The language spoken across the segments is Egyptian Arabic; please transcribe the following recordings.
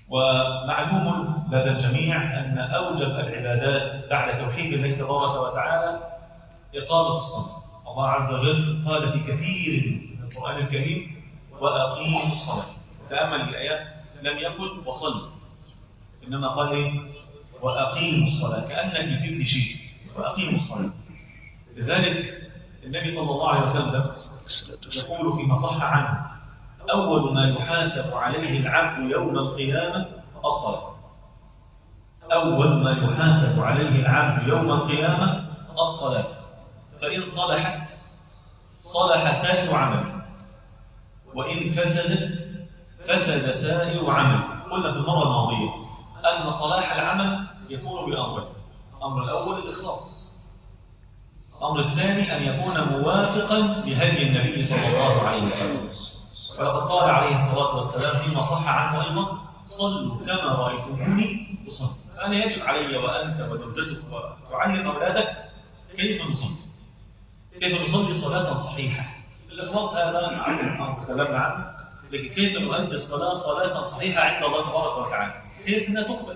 ومعلوم لدى الجميع أن أوجب العبادات بعد توحيد الله تبارك وتعالى إقامة الصلاة الله عز وجل قال في كثير من القرآن الكريم وأقيموا الصلاة تأمل الآيات لم يقل وصل إنما قال إيه وأقيموا الصلاة كأنك مثل شيء وأقيموا الصلاة لذلك النبي صلى الله عليه وسلم يقول فيما صح عنه أول ما يحاسب عليه العبد يوم القيامة الصلاة أول ما يحاسب عليه العبد يوم القيامة الصلاة فإن صلحت صلح سائر عمله وإن فسدت فسد سائر عمله قلنا في المرة الماضية أن صلاح العمل يكون بأمرين الأمر الأول الإخلاص الأمر الثاني أن يكون موافقا لهدي النبي صلى الله عليه وسلم ولقد قال عليه الصلاة والسلام فيما صح عنه أيضا صلوا كما رأيتموني أصلي فأنا يجب علي وأنت وزوجتك وتعلم أولادك كيف نصلي كيف نصلي صلاة صحيحة الإخلاص هذا نعم تكلمنا عنه لكن كيف نؤدي الصلاة صلاة صحيحة عند الله تبارك وتعالى بحيث أنها تقبل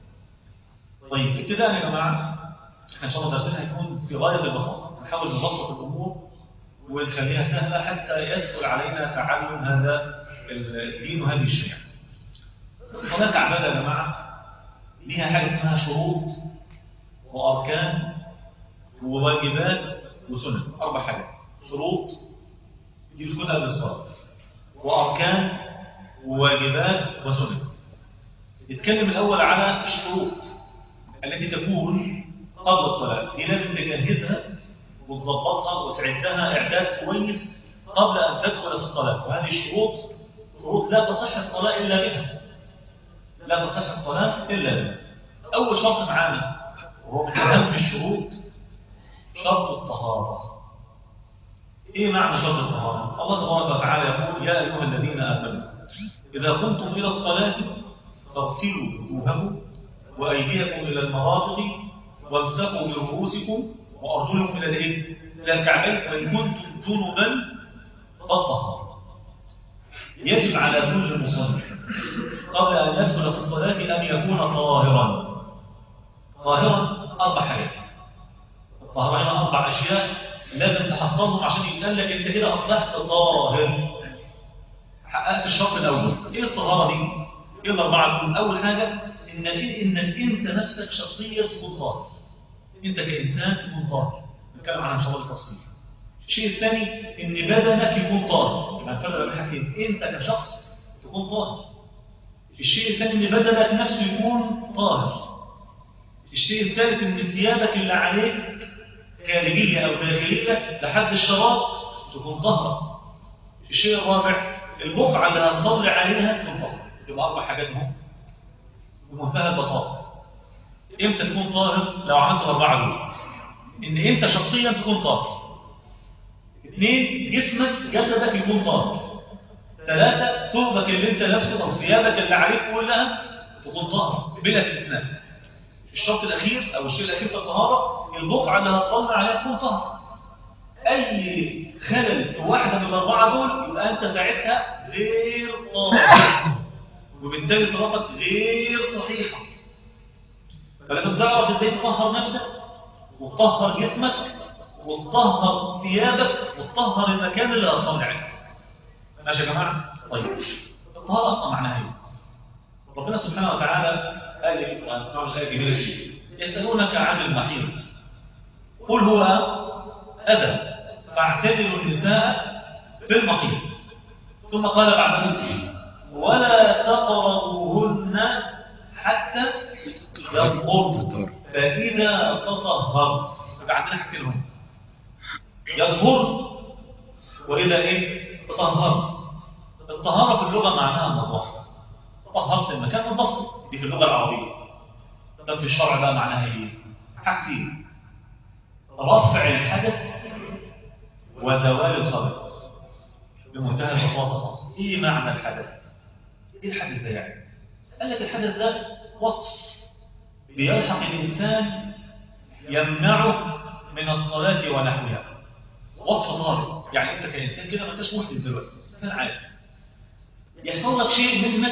طيب ابتداء يا جماعة احنا ان شاء الله درسنا هيكون في غاية البساطة نحاول نبسط الأمور ونخليها سهلة حتى يسهل علينا تعلم هذا الدين وهذه الشريعة الصلاة كعبادة يا جماعة ليها حاجة اسمها شروط وأركان وواجبات وسنن أربع حاجات شروط دي بتكون قبل الصلاة وأركان وواجبات وسنن نتكلم الأول على الشروط التي تكون قبل الصلاة دي لازم تجهزها وتظبطها وتعدها إعداد كويس قبل أن تدخل في الصلاة وهذه الشروط شروط لا تصح الصلاة إلا بها لا تصح الصلاة إلا بها أول شرط معانا وهو من أهم الشروط شرط الطهارة إيه معنى شرط الطهارة؟ الله تبارك وتعالى يقول يا أيها الذين آمنوا إذا قمتم إلى الصلاة فاغسلوا وجوهكم وأيديكم إلى المرافق وامسكوا برؤوسكم وأرجلكم إلى الإيه؟ إلى الكعبين وإن كنتم جنبا فطهروا يجب على كل مصلي قبل أن يدخل في الصلاة أن يكون طاهرا طاهرا أربع حاجات الطهارة هنا أربع أشياء لازم تحصلهم عشان يتقال لك أنت كده أصبحت طاهر حققت الشرط الأول إيه الطهارة دي؟ إيه الأربعة دول؟ أول حاجة إن إنك أنت نفسك شخصيا تكون طاهر أنت كإنسان تكون طاهر نتكلم عنها إن شاء الله بالتفصيل الشيء الثاني إن بدنك يكون طاهر يبقى الفرق بين حاجتين أنت كشخص تكون طاهر الشيء الثاني إن بدنك نفسه يكون طاهر الشيء الثالث إن ثيابك اللي عليك خارجية أو داخلية لحد الشراب تكون طاهرة الشيء الرابع البقعة اللي هتصلي عليها تكون طاهرة يبقى أربع حاجات هم بمنتهى البساطة إمتى تكون طاهر لو عملت الأربعة دول إن أنت شخصيا تكون طاهر اثنين جسمك جسدك يكون طاهر ثلاثة ثوبك اللي انت لابسه او ثيابك اللي عليك كلها تكون طاهرة بلا استثناء الشرط الاخير او الشيء الاخير في الطهارة البقعة اللي هتطلع عليها تكون طاهرة اي خلل في واحدة من الاربعة دول يبقى انت ساعتها غير طاهر وبالتالي صلاتك غير صحيحة فلازم تعرف ازاي تطهر نفسك وتطهر جسمك وتطهر ثيابك وتطهر المكان اللي هتصلي عليه ماشي يا جماعه طيب الطهاره اصلا معناها ايه ربنا سبحانه وتعالى قال في القران اسمعوا الايه الجميله دي يسالونك عن المحيض قل هو اذى فاعتبروا النساء في المحيض ثم قال بعد ذلك ولا تقربوهن حتى يطهرن فاذا تطهرن يبقى عندنا حاجتين هم يطهر وإذا إيه تطهر الطهارة في اللغة معناها النظافة طهرت المكان نظفته دي في اللغة العربية طب في الشرع بقى معناها إيه حاجتين رفع الحدث وزوال الخبث بمنتهى البساطة خالص إيه معنى الحدث إيه الحدث ده يعني قال لك الحدث ده وصف بيلحق الإنسان يمنعه من الصلاة ونحوها وصف طارئ يعني انت كانسان كده ما انتش محدث دلوقتي انسان عادي يحصل لك شيء منك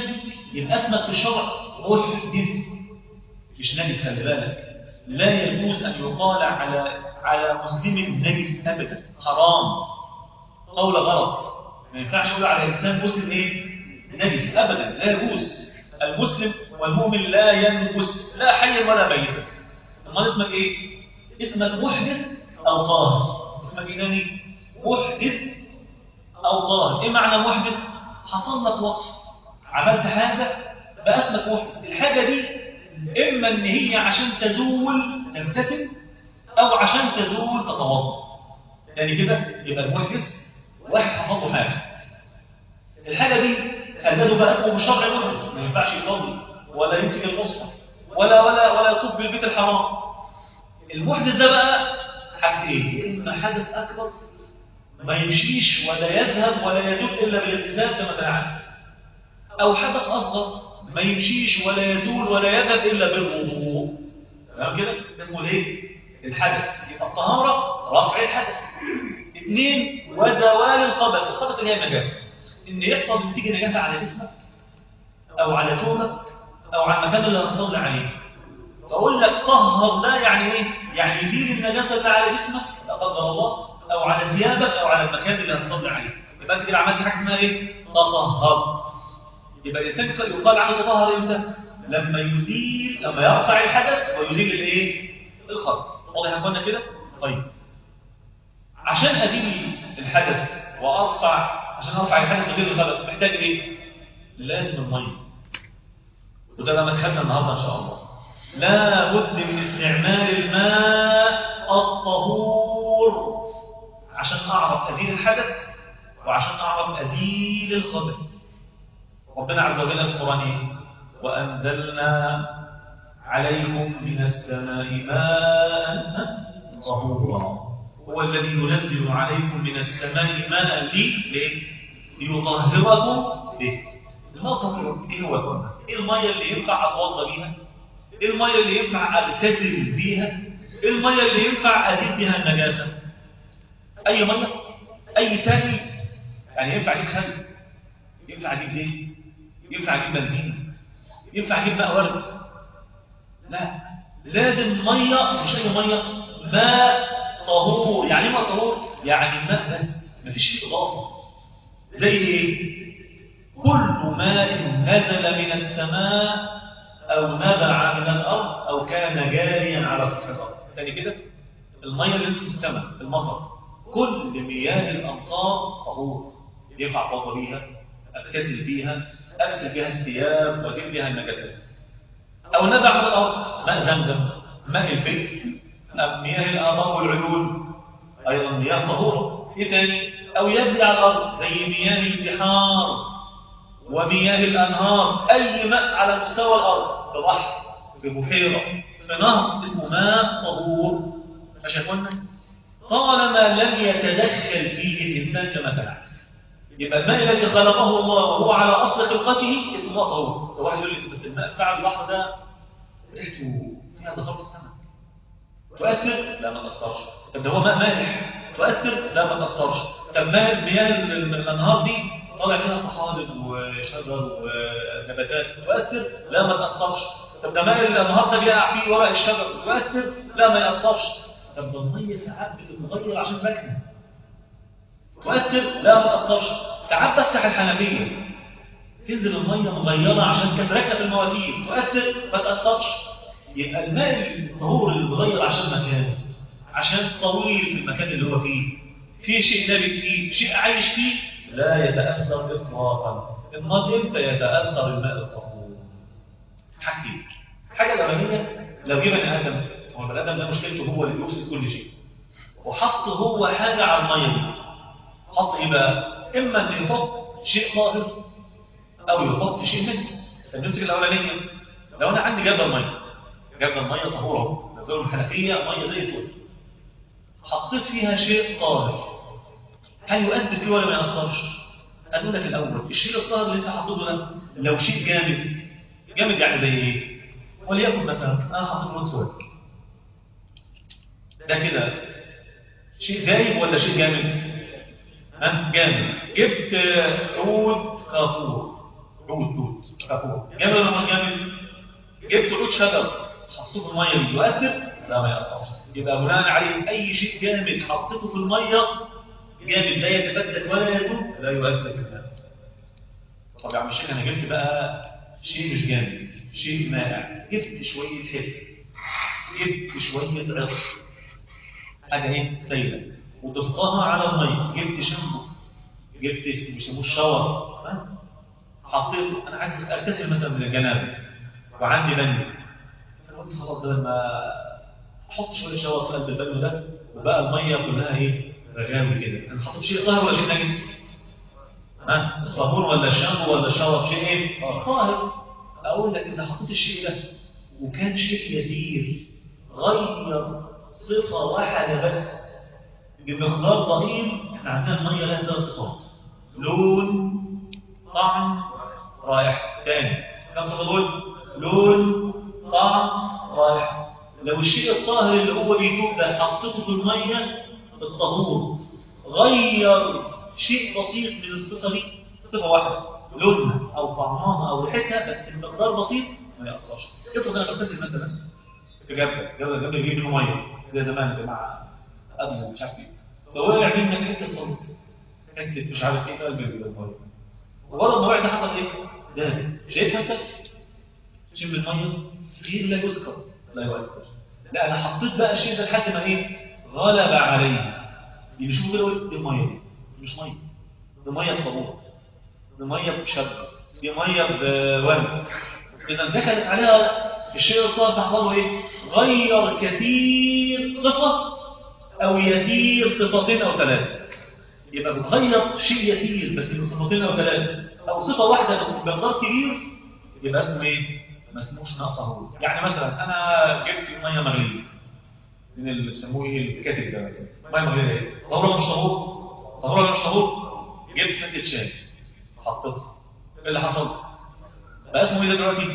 يبقى اسمك في الشرع محدث مش نجس خلي بالك لا يجوز ان يقال على على مسلم نجس ابدا حرام قول غلط ما ينفعش يقول على انسان مسلم ايه نجس ابدا لا يجوز المسلم والمؤمن لا ينجس لا حيا ولا ميتا امال اسمك ايه اسمك محدث او طاهر اسمك ايه تاني محدث او طاهر ايه معنى محدث حصل لك وصف عملت حاجه بقى اسمك محدث الحاجه دي اما ان هي عشان تزول تنتسب او عشان تزول تتوضا يعني كده يبقى المحدث واحد حصل له حاجه الحاجه دي خلته بقى اسمه بالشرع محدث ما ينفعش يصلي ولا يمسك المصحف ولا ولا ولا يطوف بالبيت الحرام المحدث ده بقى حاجتين اما حدث اكبر ما يمشيش ولا يذهب ولا يزول الا بالاغتسال كما تعرف او حدث اصغر ما يمشيش ولا يزول ولا يذهب الا بالوضوء تمام كده اسمه الايه الحدث يبقى الطهاره رفع الحدث اثنين وزوال الخبث الخبث اللي هي النجاسه ان يحصل تيجي نجاسه على جسمك او على ثوبك او على المكان اللي هتصلي عليه فاقول لك طهر ده يعني ايه يعني يزيل النجاسه اللي على جسمك لا قدر الله او على ثيابك او على المكان اللي هتصلي عليه يبقى انت كده عملت حاجه اسمها ايه تطهرت يبقى الانسان يقال عنه تطهر امتى لما يزيل لما يرفع الحدث ويزيل الايه الخبث واضح يا اخوانا كده طيب عشان ازيل الحدث وارفع عشان ارفع الحدث وازيل الخبث محتاج ايه لازم الميه وده بقى مدخلنا النهارده ان شاء الله لا بد من استعمال الماء الطهور عشان اعرف ازيل الحدث وعشان اعرف ازيل الخبث ربنا عز وجل في القران ايه وانزلنا عليكم من السماء ماء طهورا هو الذي ينزل عليكم من السماء ماء لي ليه ليطهركم به الماء الطهور ايه هو يا ايه الميه اللي ينفع اتوضى بيها ايه الميه اللي ينفع اغتسل بيها ايه الميه اللي ينفع ازيد بيها النجاسه اي ميه اي سائل يعني ينفع اجيب خل ينفع اجيب زيت ينفع اجيب بنزين ينفع اجيب ماء ورد لا لازم ميه مش اي ميه ماء طهور يعني ايه ماء طهور يعني ماء بس مفيش فيه اضافه زي ايه كل ماء نزل من السماء أو نبع من الأرض أو كان جاريا على سطح الأرض تاني كده المية اللي في السماء المطر كل مياه الأمطار طهور ينفع أتوضى بيها أغتسل بيها أغسل بيها الثياب وأزيل بيها النجاسات أو نبع من الأرض ماء زمزم ماء البئر مياه الآبار والعيون أيضا مياه طهورة إيه تاني أو يبدي على الأرض زي مياه البحار ومياه الأنهار أي ماء على مستوى الأرض في بحر في بحيرة في نهر اسمه ماء طهور فشافونا طالما لم يتدخل فيه الإنسان كما فعل يبقى الماء الذي خلقه الله وهو على أصل خلقته اسمه ماء طهور واحد يقول لي بس الماء بتاع البحر ده ريحته فيها زفرة السمك تؤثر؟ لا ما تأثرش طب ده هو ماء مالح تؤثر؟ لا ما تأثرش طب ماء مياه الأنهار دي طالع فيها طحالب وشجر ونباتات تؤثر لا ما تأثرش طب ده ماء الانهار ده بيقع فيه ورق الشجر تؤثر لا ما يأثرش طب ده الميه ساعات بتتغير عشان ركنه تؤثر لا ما تأثرش ساعات بفتح الحنفيه تنزل الميه مغيره عشان كانت راكنه في المواسير تؤثر ما تأثرش يبقى الماء الطهور اللي بيتغير عشان مكانه عشان طويل في المكان اللي هو فيه في شيء نابت فيه شيء عايش فيه لا يتأثر إطلاقا النار إمتى يتأثر الماء الطهور حاجتين الحاجة الأولانية لو جه بني آدم هو البني آدم ده مشكلته هو اللي بيفسد كل شيء وحط هو حاجة على المية دي حط إيه بقى؟ إما إن يحط شيء طاهر أو يحط شيء نجس فنمسك الأولانية لو أنا عندي جبل مية جبل مية طهورة نزلوا الحنفية مية زي الفل حطيت فيها شيء طاهر هل يؤثر فيه ولا ما يأثرش؟ أقول لك الأول الشيء الطاهر اللي أنت حاطه ده لو شيء جامد جامد يعني زي إيه؟ وليكن مثلا أنا حاطط له سواك ده كده شيء غايب ولا شيء جامد؟ ها جامد جبت عود كافور عود عود كافور جامد ولا مش جامد جبت عود شجر حطيته في الميه دي يؤثر لا ما يأثرش يبقى بناء عليه اي شيء جامد حطيته في الميه جامد لا يتفتت ولا يتوب لا يؤثر في الماء طب يا عم الشيخ انا جبت بقى شيء مش جامد شيء مائع جبت شويه حب جبت شويه عطر حاجه ايه سيله وضفتها على الميه جبت شامبو جبت بيسموه الشاور ها؟ حطيته انا عايز اغتسل مثلا من الجنابه وعندي بني فقلت خلاص بدل ما احط شويه شاور في قلب البني ده وبقى الميه كلها ايه رجاوي كده انا حطيت شيء طاهر ولا شيء نجس ها الصابون ولا الشامبو ولا الشاور شيء ايه طاهر اقول لك اذا حطيت الشيء ده وكان شيء يسير غير صفه واحده بس بمقدار ضئيل احنا عندنا الميه لها ثلاث صفات لون طعم رائحه ثاني كم صفه دول لون طعم رائحه لو الشيء الطاهر اللي هو بيدوب ده حطيته في الميه الطهور غير شيء بسيط من الصفه دي صفه واحده لونها او طعمها او ريحتها بس بمقدار بسيط ما ياثرش افرض انا بغتسل مثلا في جبل جبل جبل بيجيب منه ميه زي زمان يا جماعه قبل مش عارف ايه فوقع منك حته صمت حته مش عارف ايه في قلب الميه وبرضه ما وقعت حصل ايه؟ ده شايفها انت؟ شم الميه غير لا يذكر لا يؤثر لا انا حطيت بقى الشيء ده لحد ما ايه؟ غلب عليه اللي شوف كده يقول دي ميه دي مش ميه دي ميه بصابون دي ميه بشد دي ميه بورد اذا دخلت عليها الشيء الطاهر تحصل له ايه؟ غير كثير صفه او يسير صفتين او ثلاثه يبقى بتغير شيء يسير بس من صفتين او ثلاثه او صفه واحده بس بمقدار كبير يبقى اسمه ايه؟ ما اسموش نقص هو يعني مثلا انا جبت ميه مغليه من اللي بيسموه ايه الكاتب ده مثلا ميه مغليه ايه؟ طهور ولا مش طهور؟ طهور ولا مش طهور؟ جبت فتة شاي حطيتها ايه اللي حصل؟ بقى اسمه ايه ده دلوقتي؟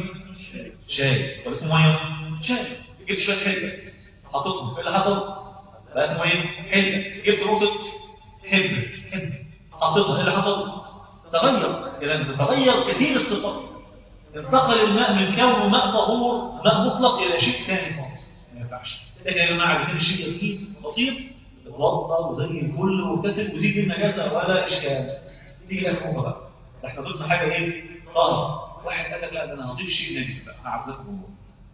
شاي طب اسمه ميه؟ شاي جبت شويه حلة حطيتهم ايه اللي حصل؟ بقى اسمه ايه؟ حلة جبت نقطة حبر حبر حطيتها ايه اللي حصل؟ تغير اذا تغير كثير الصفات انتقل الماء من كونه ماء طهور ماء مطلق الى شيء ثاني خالص ما ينفعش لكن يا جماعه بيكون الشيء يسير بسيط اتوضى وزي الفل واغتسل وزيد النجاسه ولا اشكال تيجي لك نقطه بقى احنا ضفنا حاجه ايه؟ طهر واحد قال لك لا ده انا هضيف شيء نجس بقى اعزكم الله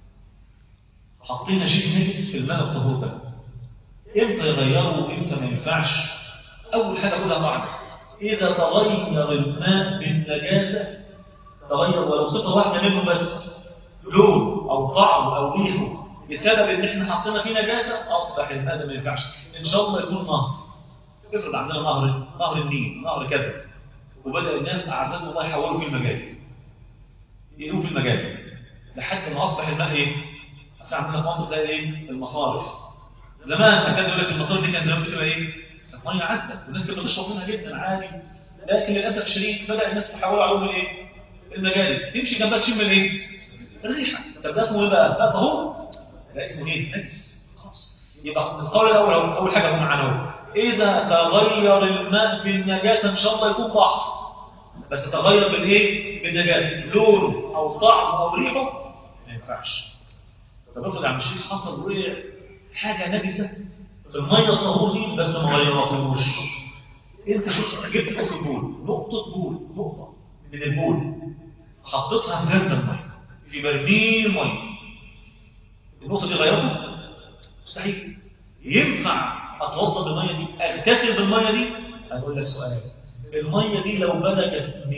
حطينا شيء نجس في الماء الطهور ده امتى يغيره وامتى ما ينفعش اول حاجه خدها قاعده اذا تغير الماء بالنجاسه تغير ولو صفه واحده منه بس لون او طعم او ريحه بسبب ان احنا حطينا فيه نجاسه اصبح الماء ده ما ينفعش ان شاء الله يكون نهر افرض عندنا نهر نهر النيل نهر كذا وبدا الناس اعزائهم الله يحولوا فيه المجاري يقولوا في المجاري لحد ما اصبح الماء ايه؟ احنا عندنا في مصر ده ايه؟ المصارف زمان كان يقول لك المصارف دي كانت زمان بتبقى ايه؟ كانت ميه عذبه والناس كانت بتشرب منها جدا عادي لكن للاسف الشديد بدا الناس يحولوا عليهم الايه؟ المجاري تمشي جنبها تشم الايه؟ الريحه طب ده اسمه ايه بقى؟ ده طهور ده اسمه ايه؟ نجس خلاص يبقى القول الاول اول حاجه هو معانا اذا تغير الماء بالنجاسه ان شاء الله يكون بحر بس تغير بالايه؟ بالنجاسه لونه او طعمه او ريحه ما ينفعش طب افرض يا عم الشيخ حصل وقع حاجه نجسه في الميه الطهور دي بس ما غيرتهوش انت شفت جبت نقطه بول نقطه بول نقطه من البول حطيتها في جرد الميه في برميل ميه النقطه دي غيرته مستحيل ينفع اتوضا بالميه دي اغتسل بالميه دي هقول لك سؤال الميه دي لو بلغت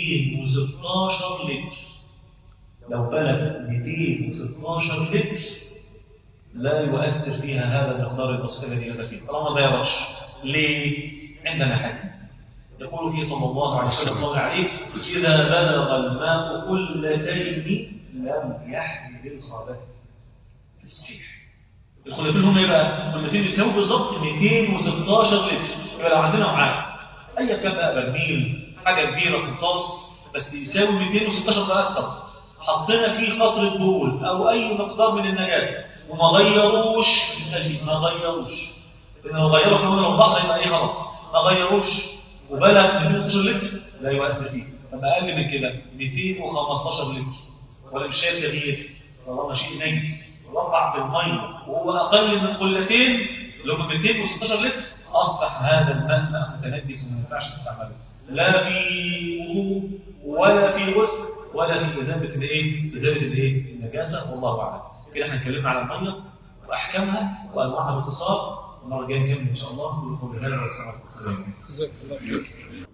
216 لتر لو بلغ 216 لتر لا يؤثر فيها هذا المقدار البسيط الذي نزل فيه طالما ما ضيعش ليه عندنا حديث يقول فيه صلى الله عليه وسلم الله عليه إذا بلغ الماء قلتين لم يحمل الخبث صحيح الخلتين هم ايه بقى؟ الخلتين يساووا بالظبط 216 لتر يبقى لو عندنا وعاء ايا كان بقى برميل حاجه كبيره في الطاس بس يساوي 216 بقى اكثر حطينا فيه قطره بول او اي مقدار من النجاسه وما غيروش ما غيروش لان لو غيروا في البحر يبقى ايه خلاص ما غيروش وبلغ 216 لتر لا يؤثر فيه لما اقل من كده 215 لتر ولا مش شايف تغيير طالما شيء نجس وقع في الميه وهو اقل من قلتين اللي هم 216 لتر اصبح هذا الماء ماء متنجس وما ينفعش تستعمله لا في وضوء ولا في غسل ولا في إزالة الايه إزالة الايه النجاسة والله أعلم كده احنا اتكلمنا على المية وأحكامها وأنواعها باختصار المرة الجاية نكمل إن شاء الله ونقول هذا والسلام عليكم جزاك الله خير